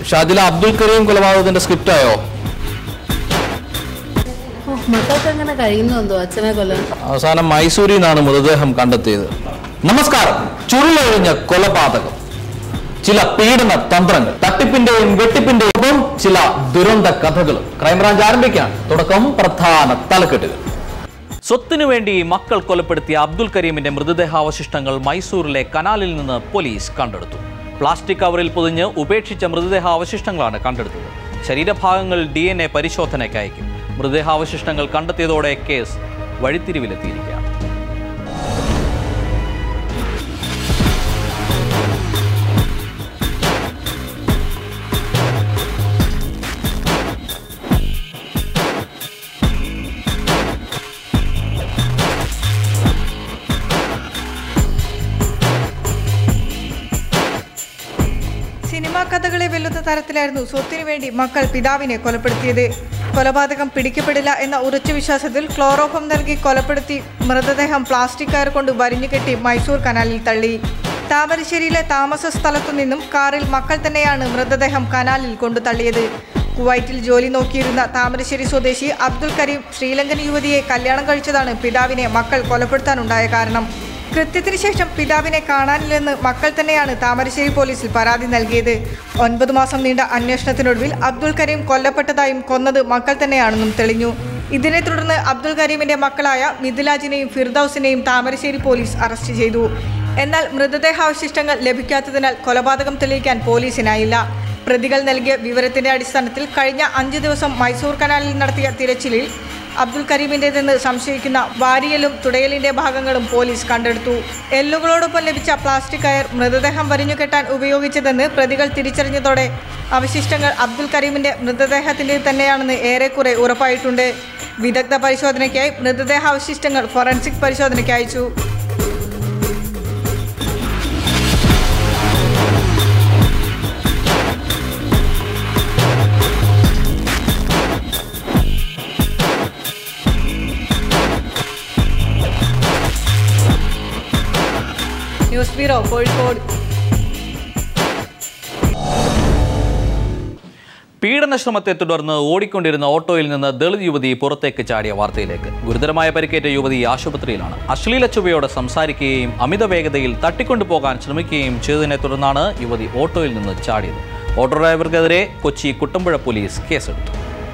ഷാജില അബ്ദുൽ കരീം കൊലപാതകത്തിന്റെ സ്ക്രിപ്റ്റ് ആയോ ഓ, മക്കൾക്ക് എങ്ങനെ കഴിയുന്നു എന്തോ അച്ഛനെ കൊല്ലാൻ അവസാനം മൈസൂരിൽ നിന്നാണ് മൃതദേഹം കണ്ടെത്തിയത് നമസ്കാരം ചുരുളൊഴിഞ്ഞ കൊലപാതകം ചില പീഡന തന്ത്രങ്ങൾ തട്ടിപ്പിന്റെയും വെട്ടിപ്പിന്റെയും ഒപ്പം ചില ദുരന്ത കഥകളും ക്രൈംബ്രാഞ്ച് ആരംഭിക്കാൻ തുടക്കം പ്രധാന തലക്കെട്ടുകൾ സ്വത്തിനു വേണ്ടി മക്കൾ കൊലപ്പെടുത്തിയ അബ്ദുൽ കരീമിന്റെ മൃതദേഹാവശിഷ്ടങ്ങൾ മൈസൂരിലെ കനാലിൽ നിന്ന് പോലീസ് കണ്ടെടുത്തു പ്ലാസ്റ്റിക് കവറിൽ പൊതിഞ്ഞ് ഉപേക്ഷിച്ച മൃതദേഹാവശിഷ്ടങ്ങളാണ് കണ്ടെടുത്തത് ശരീരഭാഗങ്ങൾ ഡി എൻ എ പരിശോധനയ്ക്ക് അയക്കും മൃതദേഹാവശിഷ്ടങ്ങൾ കണ്ടെത്തിയതോടെ കേസ് വഴിത്തിരിവിലെത്തിയിരിക്കുകയാണ് സിനിമാ കഥകളെ വെല്ലുന്ന തരത്തിലായിരുന്നു സ്വത്തിനു വേണ്ടി മക്കൾ പിതാവിനെ കൊലപ്പെടുത്തിയത് കൊലപാതകം പിടിക്കപ്പെടില്ല എന്ന ഉറച്ച വിശ്വാസത്തിൽ ക്ലോറോഫോം നൽകി കൊലപ്പെടുത്തി മൃതദേഹം പ്ലാസ്റ്റിക് കയർ കൊണ്ട് വരിഞ്ഞുകെട്ടി മൈസൂർ കനാലിൽ തള്ളി താമരശ്ശേരിയിലെ താമസ സ്ഥലത്തു നിന്നും കാറിൽ മക്കൾ തന്നെയാണ് മൃതദേഹം കനാലിൽ കൊണ്ടു തള്ളിയത് കുവൈറ്റിൽ ജോലി നോക്കിയിരുന്ന താമരശ്ശേരി സ്വദേശി അബ്ദുൽ കരീം ശ്രീലങ്കൻ യുവതിയെ കല്യാണം കഴിച്ചതാണ് പിതാവിനെ മക്കൾ കൊലപ്പെടുത്താനുണ്ടായ കാരണം കൃത്യത്തിന് ശേഷം പിതാവിനെ കാണാനില്ലെന്ന് മക്കൾ തന്നെയാണ് താമരശ്ശേരി പോലീസിൽ പരാതി നൽകിയത് ഒൻപത് മാസം നീണ്ട അന്വേഷണത്തിനൊടുവിൽ അബ്ദുൽ കരീം കൊല്ലപ്പെട്ടതായും കൊന്നത് മക്കൾ തന്നെയാണെന്നും തെളിഞ്ഞു ഇതിനെ തുടർന്ന് അബ്ദുൽ കരീമിന്റെ മക്കളായ മിഥിലാജിനെയും ഫിർദൌസിനെയും താമരശ്ശേരി പോലീസ് അറസ്റ്റ് ചെയ്തു എന്നാൽ മൃതദേഹാവശിഷ്ടങ്ങൾ ലഭിക്കാത്തതിനാൽ കൊലപാതകം തെളിയിക്കാൻ പോലീസിനായില്ല പ്രതികൾ നൽകിയ വിവരത്തിന്റെ അടിസ്ഥാനത്തിൽ കഴിഞ്ഞ അഞ്ച് ദിവസം മൈസൂർ കനാലിൽ നടത്തിയ തിരച്ചിലിൽ അബ്ദുൽ കരീമിൻ്റെതെന്ന് സംശയിക്കുന്ന വാരിയലും തുടയലിന്റെ ഭാഗങ്ങളും പോലീസ് കണ്ടെടുത്തു എല്ലുകളോടൊപ്പം ലഭിച്ച പ്ലാസ്റ്റിക് കയർ മൃതദേഹം വരിഞ്ഞുകെട്ടാൻ ഉപയോഗിച്ചതെന്ന് പ്രതികൾ തിരിച്ചറിഞ്ഞതോടെ അവശിഷ്ടങ്ങൾ അബ്ദുൽ കരീമിന്റെ മൃതദേഹത്തിന്റെ തന്നെയാണെന്ന് ഏറെക്കുറെ ഉറപ്പായിട്ടുണ്ട് വിദഗ്ധ പരിശോധനയ്ക്കായി മൃതദേഹാവശിഷ്ടങ്ങൾ ഫോറൻസിക് പരിശോധനയ്ക്ക് അയച്ചു ന്യൂസ് ബ്യൂറോ കോഴിക്കോട് പീഡനശ്രമത്തെ തുടർന്ന് ഓടിക്കൊണ്ടിരുന്ന ഓട്ടോയിൽ നിന്ന് ദളിത് യുവതി പുറത്തേക്ക് ചാടിയ വാർത്തയിലേക്ക് ഗുരുതരമായ പരിക്കേറ്റ യുവതി ആശുപത്രിയിലാണ് അശ്ലീല ചുവയോടെ സംസാരിക്കുകയും അമിത വേഗതയിൽ തട്ടിക്കൊണ്ടുപോകാൻ ശ്രമിക്കുകയും ചെയ്തതിനെ തുടർന്നാണ് യുവതി ഓട്ടോയിൽ നിന്ന് ചാടിയത് ഓട്ടോ ഡ്രൈവർക്കെതിരെ കൊച്ചി കുട്ടമ്പുഴ പോലീസ് കേസെടുത്തു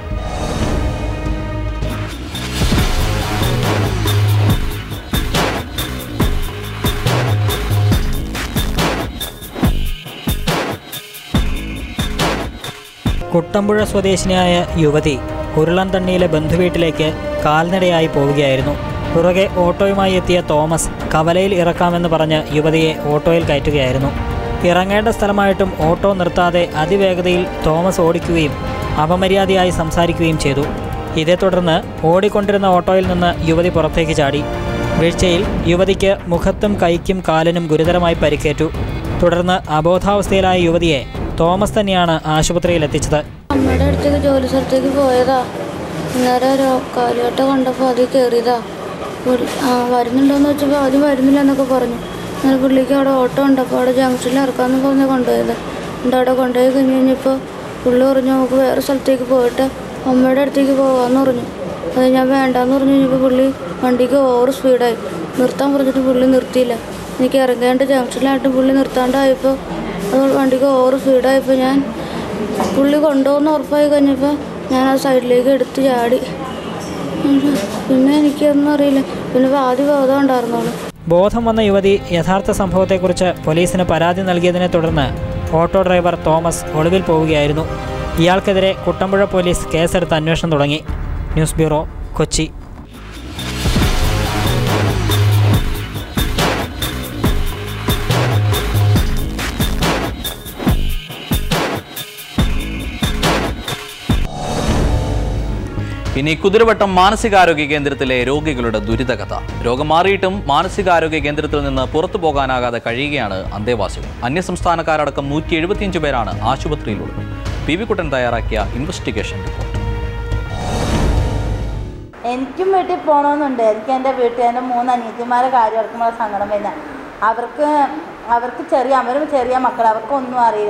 കുട്ടമ്പുഴ സ്വദേശിനിയായ യുവതി ഉരുളൻതണ്ണിയിലെ ബന്ധുവീട്ടിലേക്ക് കാൽനടയായി പോവുകയായിരുന്നു പുറകെ ഓട്ടോയുമായി എത്തിയ തോമസ് കവലയിൽ ഇറക്കാമെന്ന് പറഞ്ഞ് യുവതിയെ ഓട്ടോയിൽ കയറ്റുകയായിരുന്നു ഇറങ്ങേണ്ട സ്ഥലമായിട്ടും ഓട്ടോ നിർത്താതെ അതിവേഗതയിൽ തോമസ് ഓടിക്കുകയും അപമര്യാദയായി സംസാരിക്കുകയും ചെയ്തു ഇതേ തുടർന്ന് ഓടിക്കൊണ്ടിരുന്ന ഓട്ടോയിൽ നിന്ന് യുവതി പുറത്തേക്ക് ചാടി വീഴ്ചയിൽ യുവതിക്ക് മുഖത്തും കൈക്കും കാലിനും ഗുരുതരമായി പരിക്കേറ്റു തുടർന്ന് അബോധാവസ്ഥയിലായ യുവതിയെ തോമസ് തന്നെയാണ് ആശുപത്രിയിൽ എത്തിച്ചത് അമ്മയുടെ അടുത്തേക്ക് ജോലി സ്ഥലത്തേക്ക് പോയതാ അന്നേരം ഒരു കാര്യമായിട്ട് കണ്ടപ്പോൾ അതിൽ കയറിയതാ പുള്ളി- ആ വരുന്നുണ്ടോയെന്ന് വെച്ചപ്പോൾ ആദ്യം വരുന്നില്ല എന്നൊക്കെ പറഞ്ഞു എന്നാൽ പുള്ളിക്ക് അവിടെ ഓട്ടോ ഉണ്ട് അപ്പോൾ അവിടെ ജംഗ്ഷനിൽ ഇറക്കാമെന്ന് പറഞ്ഞ് കൊണ്ടുപോയത് എന്നിട്ട് അവിടെ കൊണ്ടുപോയി കഴിഞ്ഞ് കഴിഞ്ഞപ്പോൾ പുള്ളി പറഞ്ഞു നമുക്ക് വേറെ സ്ഥലത്തേക്ക് പോയിട്ട് അമ്മയുടെ അടുത്തേക്ക് പോകാമെന്ന് പറഞ്ഞു അത് ഞാൻ വേണ്ടാന്ന് പറഞ്ഞു കഴിഞ്ഞപ്പോൾ പുള്ളി വണ്ടിക്ക് ഓവർ സ്പീഡായി നിർത്താൻ പറഞ്ഞിട്ട് പുള്ളി നിർത്തിയില്ല എനിക്ക് ഇറങ്ങേണ്ട ജംഗ്ഷനിലായിട്ട് പുള്ളി നിർത്താണ്ടായപ്പോൾ അത് വണ്ടിക്ക് ഓവർ സ്പീഡായപ്പോൾ ഞാൻ പുള്ളി കൊണ്ടുപോകുന്ന ഉറപ്പായി കഴിഞ്ഞപ്പോൾ ഞാൻ ആ സൈഡിലേക്ക് എടുത്ത് ചാടി പിന്നെ എനിക്കൊന്നും അറിയില്ല പിന്നെ പാതി ബോധം ഉണ്ടായിരുന്നുള്ളൂ ബോധം വന്ന യുവതി യഥാർത്ഥ സംഭവത്തെക്കുറിച്ച് പോലീസിന് പരാതി നൽകിയതിനെ തുടർന്ന് ഓട്ടോ ഡ്രൈവർ തോമസ് ഒളിവിൽ പോവുകയായിരുന്നു ഇയാൾക്കെതിരെ കുട്ടമ്പുഴ പോലീസ് കേസെടുത്ത് അന്വേഷണം തുടങ്ങി ന്യൂസ് ബ്യൂറോ കൊച്ചി ഇനി കുതിരവട്ടം മാനസികാരോഗ്യ കേന്ദ്രത്തിലെ രോഗികളുടെ ദുരിതകഥ രോഗം മാറിയിട്ടും മാനസികാരോഗ്യ കേന്ദ്രത്തിൽ നിന്ന് പുറത്തു പോകാനാകാതെ കഴിയുകയാണ് അന്തേവാസികൾ അന്യസംസ്ഥാനക്കാരടക്കം നൂറ്റി എഴുപത്തിയഞ്ച് പേരാണ് ആശുപത്രിയിലുള്ളത് പി വി കുട്ടൻ തയ്യാറാക്കിയ ഇൻവെസ്റ്റിഗേഷൻ റിപ്പോർട്ട് എനിക്കും വീട്ടിൽ പോകണമെന്നുണ്ട് എനിക്ക് എൻ്റെ വീട്ടിൽ എൻ്റെ മൂന്ന് അനിയത്തിമാരെ കാര്യം ഓർക്കുമ്പോൾ സങ്കടം വരുന്നത് അവർക്ക് അവർക്ക് ചെറിയ അവരും ചെറിയ മക്കൾ അവർക്കൊന്നും അറിയില്ല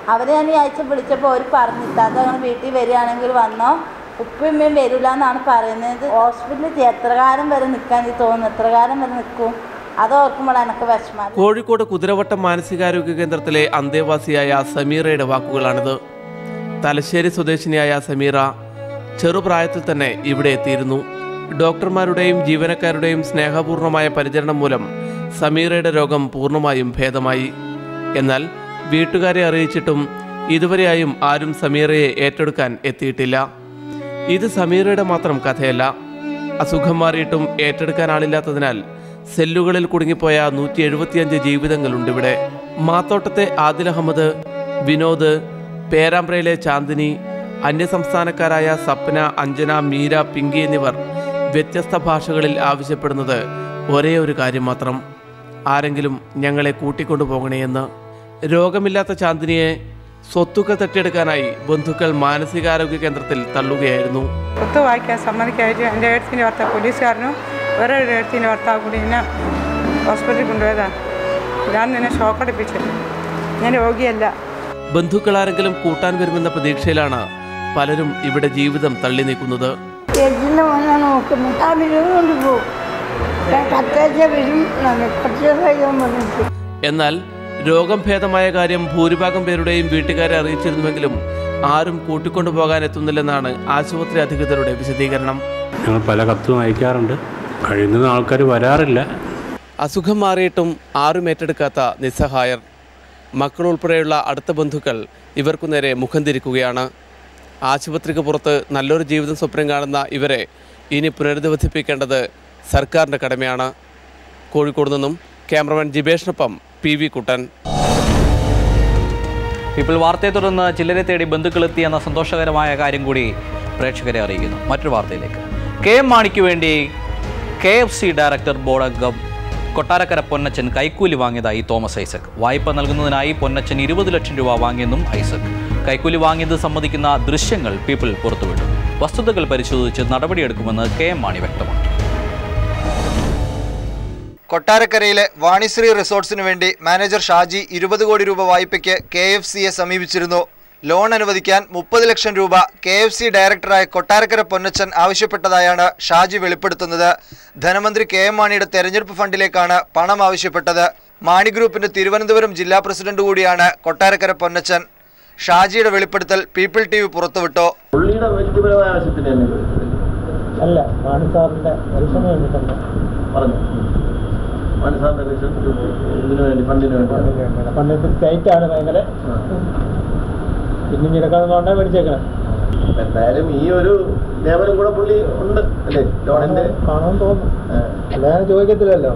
അവർ ഞാൻ ഈ ആഴ്ച വിളിച്ചപ്പോൾ അവർ പറഞ്ഞിട്ട് അത് ഞങ്ങൾ വീട്ടിൽ വരികയാണെങ്കിൽ വന്നോ ഉപ്പയമ്മയും വരില്ല എന്നാണ് പറയുന്നത് ഹോസ്പിറ്റലിൽ എത്ര കാലം വരെ നിൽക്കാൻ എനിക്ക് തോന്നുന്നു എത്ര കാലം വരെ നിൽക്കും അത് ഓർക്കുമ്പോൾ എനിക്ക് വിഷമം കോഴിക്കോട് കുതിരവട്ടം മാനസികാരോഗ്യ കേന്ദ്രത്തിലെ അന്തേവാസിയായ സമീറയുടെ വാക്കുകളാണിത് തലശ്ശേരി സ്വദേശിനിയായ സമീറ ചെറുപ്രായത്തിൽ തന്നെ ഇവിടെ എത്തിയിരുന്നു ഡോക്ടർമാരുടെയും ജീവനക്കാരുടെയും സ്നേഹപൂർണമായ പരിചരണം മൂലം സമീറയുടെ രോഗം പൂർണ്ണമായും ഭേദമായി എന്നാൽ വീട്ടുകാരെ അറിയിച്ചിട്ടും ഇതുവരെയായും ആരും സമീറയെ ഏറ്റെടുക്കാൻ എത്തിയിട്ടില്ല ഇത് സമീറയുടെ മാത്രം കഥയല്ല അസുഖം മാറിയിട്ടും ഏറ്റെടുക്കാൻ ആളില്ലാത്തതിനാൽ സെല്ലുകളിൽ കുടുങ്ങിപ്പോയ നൂറ്റി എഴുപത്തിയഞ്ച് ജീവിതങ്ങളുണ്ട് ഇവിടെ മാത്തോട്ടത്തെ ആദിൽ അഹമ്മദ് വിനോദ് പേരാമ്പ്രയിലെ ചാന്ദിനി അന്യസംസ്ഥാനക്കാരായ സപ്ന അഞ്ജന മീര പിങ്കി എന്നിവർ വ്യത്യസ്ത ഭാഷകളിൽ ആവശ്യപ്പെടുന്നത് ഒരേ ഒരു കാര്യം മാത്രം ആരെങ്കിലും ഞങ്ങളെ കൂട്ടിക്കൊണ്ടുപോകണേ എന്ന് രോഗമില്ലാത്ത ചാന്ദിനിയെ സ്വത്തുക്കൾ തട്ടിയെടുക്കാനായി ബന്ധുക്കൾ മാനസികാരോഗ്യ കേന്ദ്രത്തിൽ തള്ളുകയായിരുന്നു ഒത്തു വായിക്കാൻ സമ്മതിക്കായിട്ട് എൻ്റെ ഏഴത്തിൻ്റെ ഭർത്താവ് പോലീസുകാരനും വേറെ ഒരു ഏഴത്തിൻ്റെ ഭർത്താവ് കൂടി എന്നെ ഹോസ്പിറ്റലിൽ കൊണ്ടുപോയതാണ് ഞാൻ നിന്നെ ഷോക്കടിപ്പിച്ചത് ഞാൻ രോഗിയല്ല ബന്ധുക്കളാരെങ്കിലും കൂട്ടാൻ വരുമെന്ന പ്രതീക്ഷയിലാണ് പലരും ഇവിടെ ജീവിതം തള്ളി നീക്കുന്നത് ചേച്ചിൻ്റെ മോനെ നോക്കുന്നു ആ വരും കൊണ്ടുപോകും കത്താഴ്ച വരും കുറച്ച് ദിവസം കഴിയാൻ പറഞ്ഞിട്ട് എന്നാൽ രോഗം ഭേദമായ കാര്യം ഭൂരിഭാഗം പേരുടെയും വീട്ടുകാരെ അറിയിച്ചിരുന്നുവെങ്കിലും ആരും കൂട്ടിക്കൊണ്ടുപോകാൻ എത്തുന്നില്ലെന്നാണ് ആശുപത്രി അധികൃതരുടെ വിശദീകരണം ഞങ്ങൾ പല കത്തും അയക്കാറുണ്ട് കഴിയുന്ന ആൾക്കാർ വരാറില്ല അസുഖം മാറിയിട്ടും ആരും ഏറ്റെടുക്കാത്ത നിസ്സഹായർ മക്കളുൾപ്പെടെയുള്ള അടുത്ത ബന്ധുക്കൾ ഇവർക്കു നേരെ മുഖം തിരിക്കുകയാണ് ആശുപത്രിക്ക് പുറത്ത് നല്ലൊരു ജീവിതം സ്വപ്നം കാണുന്ന ഇവരെ ഇനി പുനരധിവസിപ്പിക്കേണ്ടത് സർക്കാരിൻ്റെ കടമയാണ് കോഴിക്കോട് നിന്നും ക്യാമറമാൻ ജിബേഷിനൊപ്പം പി വി കുട്ടൻ ഇപ്പോൾ വാർത്തയെ തുടർന്ന് ചിലരെ തേടി ബന്ധുക്കളെത്തി എന്ന സന്തോഷകരമായ കാര്യം കൂടി പ്രേക്ഷകരെ അറിയിക്കുന്നു മറ്റൊരു വാർത്തയിലേക്ക് കെ എം മാണിക്ക് വേണ്ടി K F C director board അംഗം കൊട്ടാരക്കര പൊന്നച്ചൻ കൈക്കൂലി വാങ്ങിയതായി തോമസ് ഐസക് വായ്പ നൽകുന്നതിനായി പൊന്നച്ചൻ ഇരുപത് ലക്ഷം രൂപ വാങ്ങിയെന്നും ഐസക് കൈക്കൂലി വാങ്ങിയത് സംബന്ധിക്കുന്ന ദൃശ്യങ്ങൾ പീപ്പിൾ പുറത്തുവിട്ടു വസ്തുതകൾ പരിശോധിച്ച് നടപടിയെടുക്കുമെന്ന് കെ എം മാണി വ്യക്തമാക്കി കൊട്ടാരക്കരയിലെ വാണിശ്രീ റിസോർട്സിനു വേണ്ടി മാനേജർ ഷാജി ഇരുപത് കോടി രൂപ വായ്പയ്ക്ക് കെ എഫ് സിയെ സമീപിച്ചിരുന്നു ലോൺ അനുവദിക്കാൻ മുപ്പത് ലക്ഷം രൂപ കെ എഫ് സി ഡയറക്ടറായ കൊട്ടാരക്കര പൊന്നച്ചൻ ആവശ്യപ്പെട്ടതായാണ് ഷാജി വെളിപ്പെടുത്തുന്നത് ധനമന്ത്രി കെ എം മാണിയുടെ തെരഞ്ഞെടുപ്പ് ഫണ്ടിലേക്കാണ് പണം ആവശ്യപ്പെട്ടത് മാണി ഗ്രൂപ്പിന്റെ തിരുവനന്തപുരം ജില്ലാ പ്രസിഡന്റ് കൂടിയാണ് കൊട്ടാരക്കര പൊന്നച്ചൻ ഷാജിയുടെ വെളിപ്പെടുത്തൽ പീപ്പിൾ ടി വി പുറത്തുവിട്ടു പുള്ളിയുടെ വ്യക്തിപരമായ ആവശ്യത്തിന് തന്നെ അല്ല മാണി സാറിന്റെ പരിശ്രമം വേണ്ടിയിട്ടല്ല പറഞ്ഞു മനസ്സാറിന്റെ ഇതിനു വേണ്ടി ഫണ്ടിന് വേണ്ടി പണ്ടത്തെ ടൈറ്റ് ആണ് ഭയങ്കര പിന്നെ ഞെടുക്കാതെ കൊണ്ടാ മേടിച്ചേക്കണം എന്തായാലും ഈ ഒരു നിയമനം കൂടെ പുള്ളി ഉണ്ട് അല്ലേ ലോണിന്റെ കാണുമെന്ന് തോന്നുന്നു അല്ലാതെ ചോദിക്കത്തില്ലല്ലോ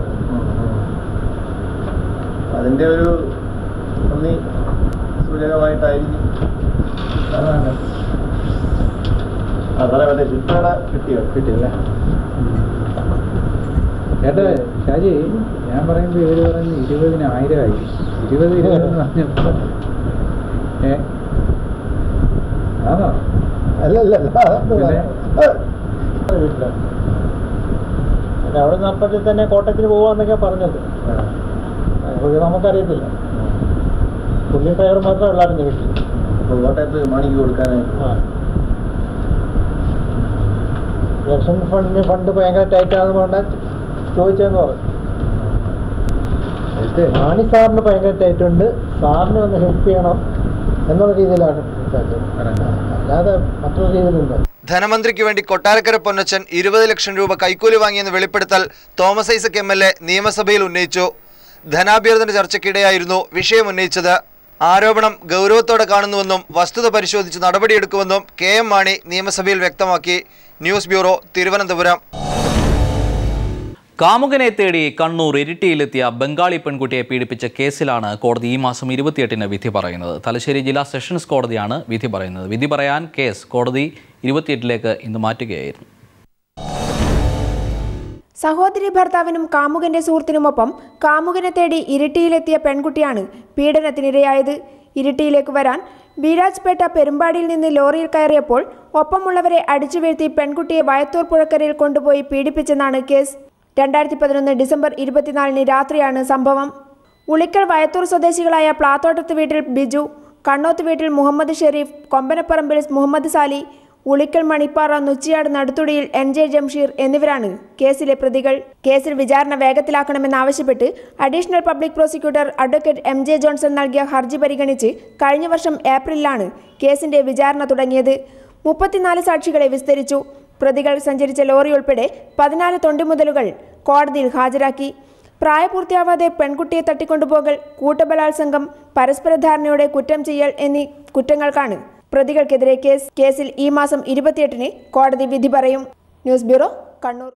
അതിന്റെ ഒരു നന്ദി സൂചകമായിട്ടായിരിക്കും അതാണ് ആ സാറേ മറ്റേ ശിക്ഷണ കിട്ടിയോ കിട്ടിയല്ലേ ചേട്ടാ ഷാജി ഞാൻ പറയുമ്പോൾ ഇവര് പറയുന്നത് ഇരുപതിനായിരമായി ഇരുപത് ഇരുപത് എന്ന് പറഞ്ഞപ്പോ ഏ ആണോ അല്ലല്ല വീട്ടില് അവിടെ നിന്ന് അപ്പത്തിൽ തന്നെ കോട്ടയത്തിന് പോവാന്നൊക്കെ പറഞ്ഞത് അത് നമുക്കറിയത്തില്ല പുള്ളി ഡ്രൈവർ മാത്രമേ ഉള്ളായിരുന്നു വീട്ടിൽ അപ്പോൾ കോട്ടയത്ത് മണിക്ക് കൊടുക്കാനായിട്ട് ആ ഇലക്ഷൻ ഫണ്ടിന് ഫണ്ട് ഭയങ്കര ടൈറ്റ് ആകുന്നതുകൊണ്ട് ചോദിച്ചതെന്ന് പറഞ്ഞു മാണി സാറിന് ഭയങ്കര ടൈറ്റ് ഉണ്ട് സാറിന് ഒന്ന് ഹെൽപ്പ് ചെയ്യണം എന്നുള്ള രീതിയിലാണ് സംസാരിച്ചത്. അല്ലാതെ മറ്റൊരു രീതിയിലുണ്ട് ധനമന്ത്രിക്ക് വേണ്ടി കൊട്ടാരക്കര പൊന്നച്ചൻ ഇരുപത് ലക്ഷം രൂപ കൈക്കൂലി വാങ്ങിയെന്ന് വെളിപ്പെടുത്തൽ Thomas Isaac M L A നിയമസഭയിൽ ഉന്നയിച്ചു ധനാഭ്യർത്ഥന ചർച്ചയ്ക്കിടെയായിരുന്നു വിഷയം ഉന്നയിച്ചത് ആരോപണം ഗൗരവത്തോടെ കാണുന്നുവെന്നും വസ്തുത പരിശോധിച്ച് നടപടിയെടുക്കുമെന്നും കെ എം മാണി നിയമസഭയിൽ വ്യക്തമാക്കി ന്യൂസ് ബ്യൂറോ തിരുവനന്തപുരം കാമുകനെ തേടി കണ്ണൂർ ഇരിട്ടിയിലെത്തിയ ബംഗാളി പെൺകുട്ടിയെ പീഡിപ്പിച്ച കേസിലാണ് കോടതി ഈ മാസം ഇരുപത്തിയെട്ടിന് വിധി പറയുന്നത് തലശ്ശേരി ജില്ലാ സെഷൻസ് കോടതിയാണ് വിധി പറയുന്നത് വിധി പറയാൻ കേസ് കോടതി ഇരുപത്തിയെട്ടിലേക്ക് ഇന്ന് മാറ്റുകയായിരുന്നു സഹോദരി ഭർത്താവിനും കാമുകന്റെ സുഹൃത്തിനുമൊപ്പം കാമുകനെ തേടി ഇരിട്ടിയിലെത്തിയ പെൺകുട്ടിയാണ് പീഡനത്തിനിരയായത് ഇരിട്ടിയിലേക്ക് വരാൻ ബീരാജ്പേട്ട പെരുമ്പാടിയിൽ നിന്ന് ലോറിയിൽ കയറിയപ്പോൾ ഒപ്പമുള്ളവരെ അടിച്ചു വീഴ്ത്തി പെൺകുട്ടിയെ വയത്തൂർ പുഴക്കരയിൽ കൊണ്ടുപോയി പീഡിപ്പിച്ചെന്നാണ് കേസ് രണ്ടായിരത്തി പതിനൊന്ന് ഡിസംബർ ഇരുപത്തിനാലിന് രാത്രിയാണ് സംഭവം ഉളിക്കൽ വയത്തൂർ സ്വദേശികളായ പ്ലാത്തോട്ടത്ത് വീട്ടിൽ ബിജു കണ്ണോത്ത് വീട്ടിൽ മുഹമ്മദ് ഷെരീഫ് കൊമ്പനപ്പറമ്പിൽ മുഹമ്മദ് സാലി ഉളിക്കൽ മണിപ്പാറ നുച്ചിയാട് നടുത്തുടിയിൽ എൻ ജെ ജംഷീർ എന്നിവരാണ് കേസിലെ പ്രതികൾ കേസിൽ വിചാരണ വേഗത്തിലാക്കണമെന്നാവശ്യപ്പെട്ട് additional public prosecutor advocate M J Johnson നൽകിയ ഹർജി പരിഗണിച്ച് കഴിഞ്ഞ വർഷം ഏപ്രിലിലാണ് കേസിന്റെ വിചാരണ തുടങ്ങിയത് മുപ്പത്തിനാല് സാക്ഷികളെ വിസ്തരിച്ചു പ്രതികൾ സഞ്ചരിച്ച ലോറി ഉൾപ്പെടെ പതിനാല് തൊണ്ടിമുതലുകൾ കോടതിയിൽ ഹാജരാക്കി പ്രായപൂർത്തിയാവാതെ പെൺകുട്ടിയെ തട്ടിക്കൊണ്ടുപോകൽ കൂട്ടബലാത്സംഗം പരസ്പര ധാരണയോടെ കുറ്റം ചെയ്യൽ എന്നീ കുറ്റങ്ങൾക്കാണ് പ്രതികൾക്കെതിരെ കേസ് കേസിൽ ഈ മാസം ഇരുപത്തിയെട്ടിന് കോടതി വിധി പറയും ന്യൂസ് ബ്യൂറോ കണ്ണൂർ